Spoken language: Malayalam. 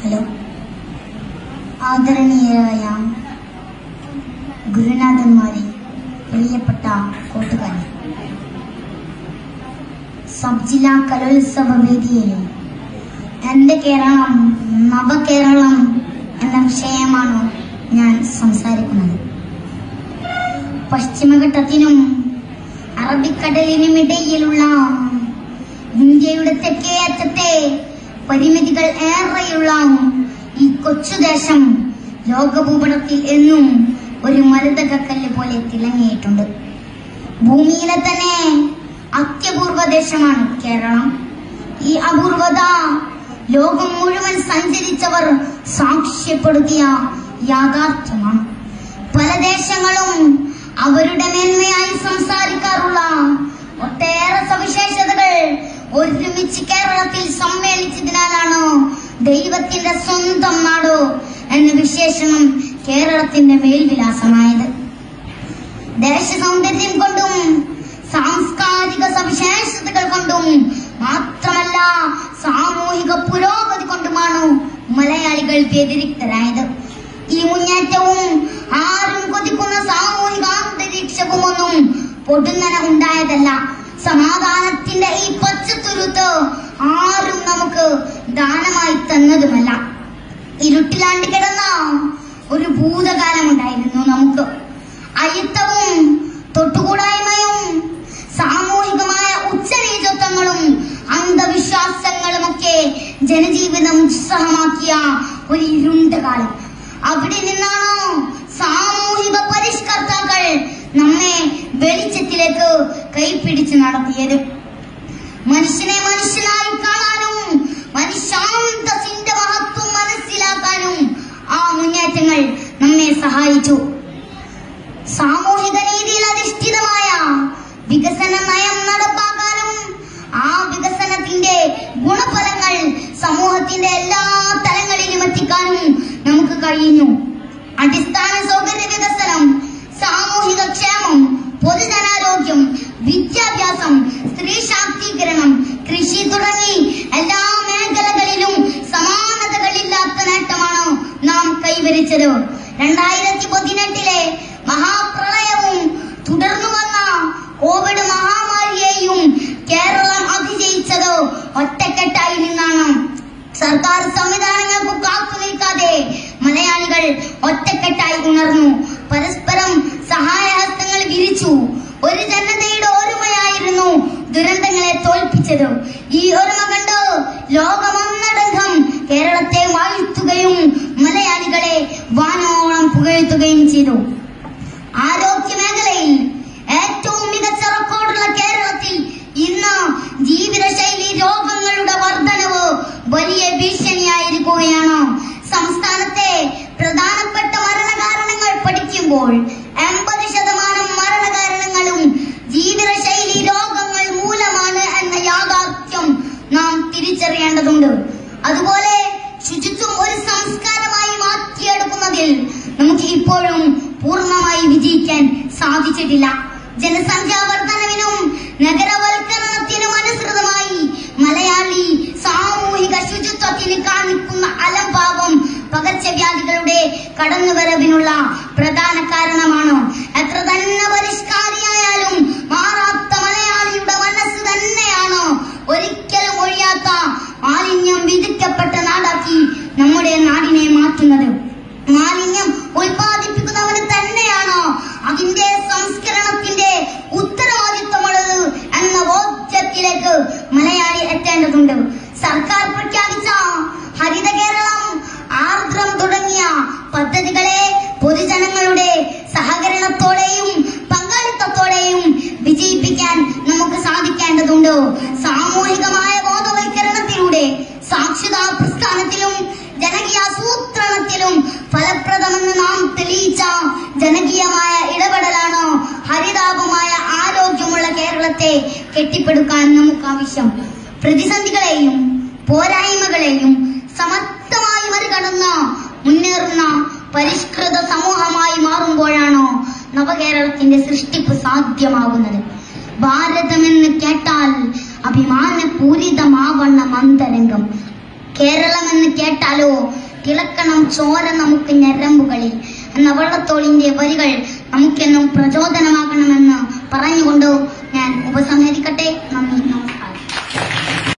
ഹലോ ആദരണീയരായ ഗുരുനാഥന്മാരെ പ്രിയപ്പെട്ട കൂട്ടുകാരെ സബ് ജില്ലാ കലോത്സവ വേദിയിൽ എന്റെ കേരളം നവകേരളം എന്ന വിഷയമാണ് ഞാൻ സംസാരിക്കുന്നത് പശ്ചിമഘട്ടത്തിനും അറബിക്കടലിനും ഇടയിലുള്ള ഇന്ത്യയുടെ തെക്കേ അറ്റത്തെ പരിമിതികൾ ഏറെയുള്ള ഈ കൊച്ചുദേശം ലോകഭൂപടത്തിൽ എന്നും ഒരു മരുതകക്കല്ല് പോലെ തിളങ്ങിയിട്ടുണ്ട് ഭൂമിയിലെ തന്നെ അത്യപൂർവ ദേശമാണ് കേരളം ഈ അപൂർവത ലോകം മുഴുവൻ സഞ്ചരിച്ചവർ സാക്ഷ്യപ്പെടുത്തിയ യാഥാർത്ഥ്യമാണ് പല ദേശങ്ങളും അവരുടെ മേന്മയായി സംസാരിക്കാറുള്ള ഒട്ടേറെ സവിശേഷതകൾ ഒരുമിച്ച് കേരളത്തിൽ സമ്മേളിച്ചതിനാലാണ് ദൈവത്തിന്റെ സ്വന്തം നാട് എന്ന വിശേഷണം കേരളത്തിന്റെ മേൽവിലാസമായത് ദേശ സൗന്ദര്യം കൊണ്ടും സാംസ്കാരിക സവിശേഷതകൾ കൊണ്ടും മാത്രമല്ല സാമൂഹിക പുരോഗതി കൊണ്ടുമാണ് മലയാളികൾ വ്യതിരിക്തരായത് ഈ മുന്നേറ്റവും ആരും കൊതിക്കുന്ന സാമൂഹിക അന്തരീക്ഷവുമൊന്നും പൊടുന്നന ഉണ്ടായതല്ല സമാധാനത്തിന്റെ ഈ പച്ചത്തുരുത്ത് ആരും നമുക്ക് ദാനമായി തന്നതുമല്ല ഇരുട്ടിലാണ്ട് കിടന്ന ഒരു ഭൂതകാലമുണ്ടായിരുന്നു നമുക്ക് അയിത്തവും തൊട്ടുകൂടായ്മയും സാമൂഹികമായ ഉച്ചനീചത്വങ്ങളും അന്ധവിശ്വാസങ്ങളുമൊക്കെ ജനജീവിതം ഉത്സാഹമാക്കിയ ഒരു ഇരുണ്ട കാലം അവിടെ നിന്നാണ് സാമൂഹിക പരിഷ്കർത്താക്കൾ നമ്മെ വെളിച്ചത്തിലേക്ക് കൈപ്പിടിച്ച് നടത്തിയത് മനുഷ്യനെ മനുഷ്യനായി കാണാനും മനുഷ്യാന്തസിന്റെ മഹത്വം മനസ്സിലാക്കാനും ആ മുന്നേറ്റങ്ങൾ നമ്മെ സഹായിച്ചു സാമൂഹിക നീതിയിൽ അധിഷ്ഠിതമായ വികസന നയം നടപ്പാക്കാനും ആ വികസനത്തിന്റെ ഗുണഫലങ്ങൾ സമൂഹത്തിന്റെ എല്ലാ തലങ്ങളിലും എത്തിക്കാനും നമുക്ക് കഴിഞ്ഞു അടിസ്ഥാന സൗകര്യ വികസനം സാമൂഹിക ക്ഷേമം പൊതുജനാരോഗ്യം വിദ്യാഭ്യാസം സ്ത്രീ ശാക്തീകരണം കൃഷി തുടങ്ങി എല്ലാ മേഖലകളിലും സമാനതകളില്ലാത്ത നേട്ടമാണ് നാം കൈവരിച്ചത് രണ്ടായിരത്തി പതിനെട്ടിലെ മഹാപ്രളയവും തുടർന്നു വന്ന കോവിഡ് മഹാമാരിയെയും കേരളം അതിജയിച്ചത് ഒറ്റക്കെട്ടായി നിന്നാണ് സർക്കാർ സംവിധാനങ്ങൾക്ക് കാത്തു നിൽക്കാതെ മലയാളികൾ ഒറ്റക്കെട്ടായി ഉണർന്നു പരസ്പരം സഹായഹസ്തങ്ങൾ വിരിച്ചു ഒരു ജനതയുടെ ഓർമ്മയായിരുന്നു ദുരന്തങ്ങളെ തോൽപ്പിച്ചത് ഈ ഓർമ്മ കണ്ട് ലോകമൊന്നടങ്കം കേരളത്തെ വാഴ്ത്തുകയും മലയാളികളെ വാനോളം പുകഴ്ത്തുകയും ചെയ്തു ആരോഗ്യ മേഖലയിൽ ഏറ്റവും മികച്ച റെക്കോർഡുള്ള കേരളത്തിൽ ഇന്ന് ജീവിതശൈലി രോഗങ്ങളുടെ വർധനവ് വലിയ ഭീഷണിയായിരിക്കുകയാണ് സംസ്ഥാനത്തെ പ്രധാനപ്പെട്ട മരണകാരണങ്ങൾ പഠിക്കുമ്പോൾ എൺപത് ശതമാനം മരണകാരണങ്ങളും ജീവിതശൈലി രോഗങ്ങൾ മൂലമാണ് എന്ന യാഥാർത്ഥ്യം നാം തിരിച്ചറിയേണ്ടതുണ്ട് അതുപോലെ ശുചിത്വം ഒരു സംസ്കാരമായി മാറ്റിയെടുക്കുന്നതിൽ നമുക്ക് ഇപ്പോഴും പൂർണ്ണമായി വിജയിക്കാൻ സാധിച്ചിട്ടില്ല ജനസംഖ്യാ വർധനവിനും നഗരവൽക്കരണത്തിനും അനുസൃതമായി മലയാളി സാമൂഹിക ശുചിത്വത്തിന് കാണിക്കുന്ന അലംഭാവം പകർച്ചവ്യാധികളുടെ കടന്നുവരവിനുള്ള പ്രധാന കാരണമാണ് എത്ര തന്നെ പരിഷ്കാരിയായാലും മാറാത്ത മലയാളിയുടെ മനസ്സ് തന്നെയാണ് ഒരിക്കലും ഒഴിയാത്ത മാലിന്യം വിധിക്കപ്പെട്ട നാടാക്കി നമ്മുടെ നാടിനെ മാറ്റുന്നത് മാലിന്യം ഉൽപ്പാദിപ്പിക്കുന്നവന് തന്നെയാണ് അതിന്റെ സംസ്കരണത്തിന്റെ ഉത്തരവാദിത്വമുള്ളത് എന്ന ബോധ്യത്തിലേക്ക് മലയാളി എത്തേണ്ടതുണ്ട് സർക്കാർ പ്രഖ്യാപിച്ച ഹരിത കേരളം ആർദ്രം തുടങ്ങിയ പദ്ധതികളെ പൊതുജനങ്ങളുടെ സഹകരണത്തോടെയും പങ്കാളിത്തത്തോടെയും വിജയിപ്പിക്കാൻ നമുക്ക് സാധിക്കേണ്ടതുണ്ട് സാമൂഹികമായ ബോധവൽക്കരണത്തിലൂടെ സാക്ഷരതാ പ്രസ്ഥാനത്തിലും ജനകീയാസൂത്രണത്തിലും ഫലപ്രദമെന്ന് നാം തെളിയിച്ച ജനകീയമായ ഇടപെടലാണ് ഹരിതാപമായ ആരോഗ്യമുള്ള കേരളത്തെ കെട്ടിപ്പടുക്കാൻ നമുക്ക് ആവശ്യം പ്രതിസന്ധികളെയും പോരായ്മകളെയും സമർത്ഥമായി മറികടന്ന് മുന്നേറുന്ന പരിഷ്കൃത സമൂഹമായി മാറുമ്പോഴാണോ നവകേരളത്തിന്റെ സൃഷ്ടിപ്പ് സാധ്യമാകുന്നത് ഭാരതമെന്ന് കേട്ടാൽ അഭിമാനപൂരിതമാവണ്ണ മന്ദരംഗം കേരളം എന്ന് കേട്ടാലോ തിളക്കണം ചോര നമുക്ക് ഞരമ്പുകളിൽ എന്ന വള്ളത്തോളിന്റെ വരികൾ നമുക്കെന്നും പ്രചോദനമാകണമെന്ന് പറഞ്ഞുകൊണ്ട് ഞാൻ ഉപസംഹരിക്കട്ടെ നന്ദി നമസ്കാരം